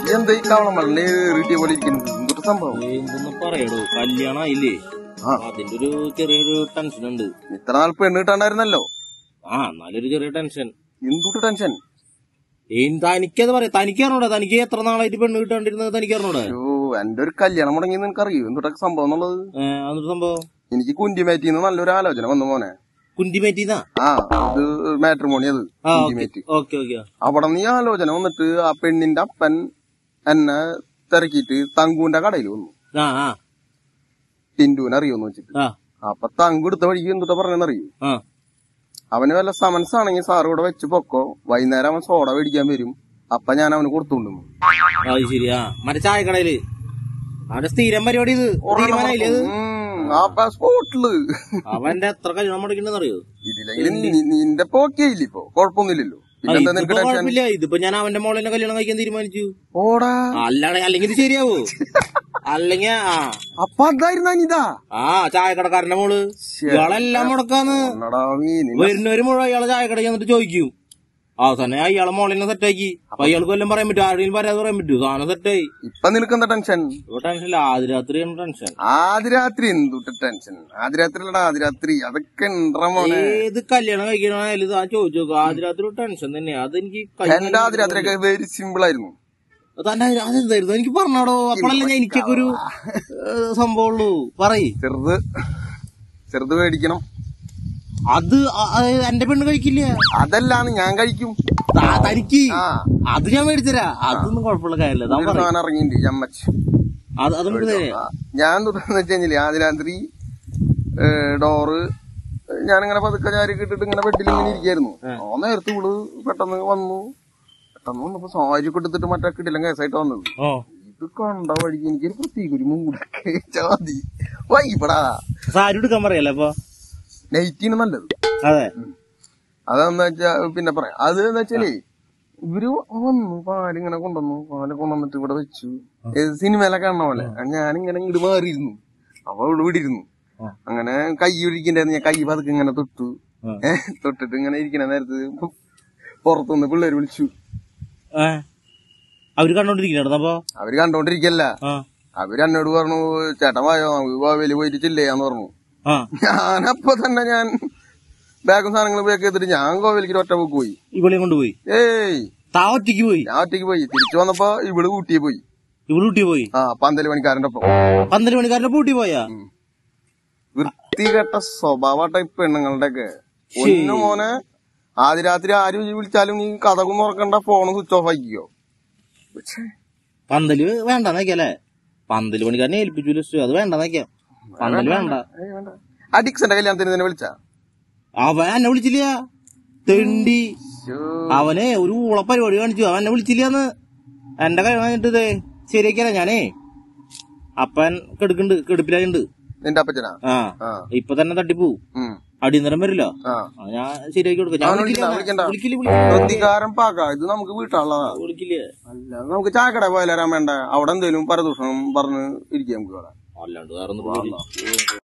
എന്താ ഈ കവളം വെള്ളം ഏറിട്ടിയ പോലെ ഇരിക്കുന്നത് എന്തൊരു സംഭവം എന്തൊന്നും പറയടോ കല്യാണം ആയില്ലേ ആ. അതിന്റെ ഒരു ചെറിയൊരു ടെൻഷൻ ഉണ്ട് ഇത്ര നാൾ പെണ്ണ് കിട്ടാണ്ടായിരുന്നല്ലോ ആ എന്നാലൊരു ചെറിയ ടെൻഷൻ എന്തുട്ട് ടെൻഷൻ ഏ തനിക്കത് പറയാം തനിക്ക് അറിഞ്ഞൂടാ തനിക്ക് എത്ര നാളായിട്ട് പെണ്ണ് കിട്ടാണ്ടിരുന്നത് തനിക്ക് അറിഞ്ഞൂടാ ഓ എന്റെ ഒരു കല്യാണം മുടങ്ങി നിനക്ക് അറിയൂ എന്തുട്ടൊക്കെ സംഭവം എന്നുള്ളത് അതൊരു സംഭവം എനിക്ക് കുന്റിമേറ്റിന്ന് നല്ലൊരു ആലോചന വന്നു മോനെ കുന്തിമേറ്റിന്നാ ആ അത് മാട്രിമോണി അത് ആ കുന്റിമേറ്റ് ഓക്കെ ഓക്കെ അവിടെ നീ ആലോചന വന്നിട്ട് ആ പെണ്ണിന്റെ അപ്പൻ എന്നെ തിരക്കിയിട്ട് തങ്കുവിന്റെ കടയിൽ വന്നു ആ ആ ടിൻഡുവിനെ അറിയോന്ന് വെച്ചിട്ട് ആ അപ്പൊ തങ്കു എടുത്ത വഴിക്ക് എന്തുട്ടാ പറഞ്ഞെന്നറിയൂ ആ അവന് വല്ല സമൻസ് ആണെങ്കിൽ സാർ ഇവിടെ വെച്ച് പൊക്കോ വൈകുന്നേരം അവൻ സോഡ മേടിക്കാൻ വരും അപ്പൊ ഞാൻ അവന് കൊടുത്തുകൊണ്ടു അത് ശരി ആ മറ്റേ ചായക്കടയില് അവന്റെ സ്ഥിരം പരിപാടി ഇത് തീരുമാനമായില്ലേ അത് ആ സ്പോട്ടില് അവന്റെ എത്ര കല്യാണം മുടക്കണ്ടെന്ന് അറിയോ ഇതിലെങ്കിലും നി- നിന്റെ പോക്കിയില്ല ഇപ്പൊ കൊഴപ്പൊന്നുമില്ലല്ലോ പിന്നെന്താ നിനക്ക് ടെൻഷൻ കുഴപ്പമില്ല ഇതിപ്പോ ഞാൻ അവന്റെ മോളിനെ കല്യാണം കഴിക്കാൻ തീരുമാനിച്ചു ഓടാ അല്ലാതെ അല്ലെങ്കിൽ ഇത് ശരിയാവോ അല്ലെങ്കിൽ ആ അപ്പൊ അതായിരുന്നു അനിതാ ആ ചായക്കടക്കാരന്റെ മോള് ഇയാളെല്ലാം മുടക്കാന്ന് ഒന്നടാ മീനി വരുന്നവര് മുഴുവൻ അയാളെ ചായക്കടയിൽ എന്നിട്ട് ചോദിക്കും അവസാനം അയാളെ മോളിനെ സെറ്റാക്കി അപ്പൊ അയാൾക്ക് വല്ലതും പറയാൻ പറ്റും ആരുടെയും പറയാതെ പറയാൻ പറ്റും സാധനം സെറ്റായി ഇപ്പൊ നിനക്ക് എന്താ ടെൻഷൻ ഇപ്പൊ ടെൻഷനില്ല ആദ്യ രാത്രിയാണ് ടെൻഷൻ ആദിരാത്രി എന്തുട്ട് ടെൻഷൻ ആദിരാത്രി അല്ലടാ ആദിരാത്രി അതൊക്കെ ഉണ്ടറ മോനെ ഏത് കല്യാണം കഴിക്കണായാലും താൻ ചോദിച്ചു നോക്കുക ആദ്യ രാത്രി ടെൻഷൻ തന്നെയാ അതെനിക്ക് കഴിക്കാൻ എന്റെ ആദിരാത്രി ഒക്കെ വെരി സിമ്പിൾ ആയിരുന്നു തന്റെ അതെന്തായിരുന്നു എനിക്ക് പറഞ്ഞാടോ അപ്പോഴല്ല ഞാൻ എനിക്കൊക്കെ ഒരു ഏഹ്, സംഭവമുള്ളൂ പറയ് ചെറുത് ചെറുത് മേടിക്കണം അത് അ- അത് എന്റെ പെണ്ണ് കഴിക്കില്ല അതല്ലാന്ന് ഞാൻ കഴിക്കും താ- തനിക്ക് ആ അത് ഞാൻ മേടിച്ചരാ അതൊന്നും കുഴപ്പമുള്ള കാര്യമില്ല താൻ ഒരു പറയും സാധനം ഇറങ്ങിയിട്ടുണ്ട് ചമ്മച്ച് അത് അത് നമുക്ക് തരാം. ആ, ഞാൻ തുടർന്ന് വെച്ച് കഴിഞ്ഞില്ലേ ആദിരാത്രി ഡോറ് ഞാനിങ്ങനെ പതുക്കെ ചാരി ഇട്ടിട്ട് ഇങ്ങനെ ബെഡിൽ ഇങ്ങനെ ഇരിക്കായിരുന്നു ആ നേരത്തെ ഇവള് പെട്ടെന്ന് വന്നു പെട്ടെന്ന് വന്നപ്പോ സാരി ഒക്കെ എടുത്തിട്ട് മറ്റേ കിട്ടില്ല കേസായിട്ട് വന്നത് ഓ ഇത് കണ്ട വഴിക്ക് എനിക്കൊരു പ്രത്യേക ഒരു മൂടൊക്കെ ചാതി വൈപടാ സാരി എടുക്കാൻ പറയല്ലേ അപ്പൊ നൈറ്റിന് നല്ലത് അതെ അതെന്താ വെച്ചാ പിന്നെ പറയാം അത് എന്താ വെച്ചാലേ ഇവര് വന്നു പാലിങ്ങനെ കൊണ്ടുവന്നു പാല് കൊണ്ടുവന്നിട്ട് ഇവിടെ വെച്ചു ഏത് സിനിമയിലൊക്കെ കാണുന്ന പോലെ ഞാനിങ്ങനെ ഇങ്ങോട്ട് മാറിയിരുന്നു അപ്പൊ ഇവിടെ ഇവിടെ ഇരുന്നു ആ. അങ്ങനെ കൈ ഒഴിക്കണ്ടായിരുന്നു ഞാൻ കൈ പതുക്കെ ഇങ്ങനെ തൊട്ടു ആ. ഏഹ് തൊട്ടിട്ട് ഇങ്ങനെ ഇരിക്കണ നേരത്ത് പുറത്തുനിന്ന് പിള്ളേര് വിളിച്ചു ഏ അവര് കണ്ടോണ്ടിരിക്കണ അപ്പൊ അവര് കണ്ടോണ്ടിരിക്കല്ല ആ അവര് എന്നോട് പറഞ്ഞു ചേട്ടൻ വായോ നമുക്ക് ഗോവയില് പോയിട്ട് ചില്ലയാന്ന് പറഞ്ഞു ആ ഞാനപ്പൊ തന്നെ ഞാൻ ബാഗും സാധനങ്ങളും പേക്ക് ചെയ്തിട്ട് ഞാൻ ഗോവയിലേക്ക് ഒറ്റ പോക്ക് പോയി ഇവളെയും കൊണ്ടുപോയി ഏയ് താ ഒറ്റയ്ക്ക് പോയി ഞാൻ ഒറ്റയ്ക്ക് പോയി തിരിച്ചു വന്നപ്പോ ഇവള് ഊട്ടിയെ പോയി ഇവള് ഊട്ടി പോയി ആ പന്തല് പണിക്കാരന്റെ ഒപ്പം പന്ത്രണ്ട് മണിക്കാരന്റെ പൂട്ടി പോയാ വൃത്തികെട്ട സ്വഭാവട്ട ഈ പെണ്ണുങ്ങളുടെ ഒക്കെ ഒന്ന് മോനെ ആദ്യ രാത്രി ആര് വിളിച്ചാലും നീ കഥകും തുറക്കണ്ട ഫോൺ സ്വിച്ച് ഓഫ് ആക്കിക്കോ പക്ഷേ പന്തല് വേണ്ട നോക്കിയല്ലേ പന്തല് പണിക്കാരനെ ഏൽപ്പിച്ചു ലിസ്റ്റ് അത് വേണ്ട നോക്കിയാ പന്തല് വേണ്ട ഏയ് വേണ്ട. ആ ഡിക്സന്റെ കല്യാണത്തിന് തന്നെ വിളിച്ച അവൻ എന്നെ വിളിച്ചില്ല തെണ്ടി അവനെ ഒരു ഊള പരിപാടി കാണിച്ചു അവൻ എന്നെ വിളിച്ചില്ലാന്ന് എന്റെ കഴിവ് കഴിഞ്ഞിട്ട് ഇതേ ശരിയാക്കിയാ ഞാനേ അപ്പൻ കെടുക്കുന്നുണ്ട് കെടുപ്പിലായിണ്ട് നിന്റെ അപ്പച്ചനാ ആ ആ ഇപ്പൊ തന്നെ തട്ടിപ്പോ ഉം അടിയന്തരം വരില്ല ആ ആ, ഞാൻ ശരിയാക്കി കൊടുക്കാം ഞാൻ അവനെ വിളിക്കില്ല വിളിക്കണ്ട, വിളിക്കില്ല പ്രതികാരം പാക ഇത് നമുക്ക് വീട്ടാനുള്ളതാ വിളിക്കില്ല അല്ല നമുക്ക് ചായക്കട പോയാലും വേണ്ട അവിടെ എന്തേലും പരദൂഷണം പറഞ്ഞ് ഇരിക്കാം നമുക്ക് ഇവിടെ അല്ലാണ്ട് വേറെ ഒന്നും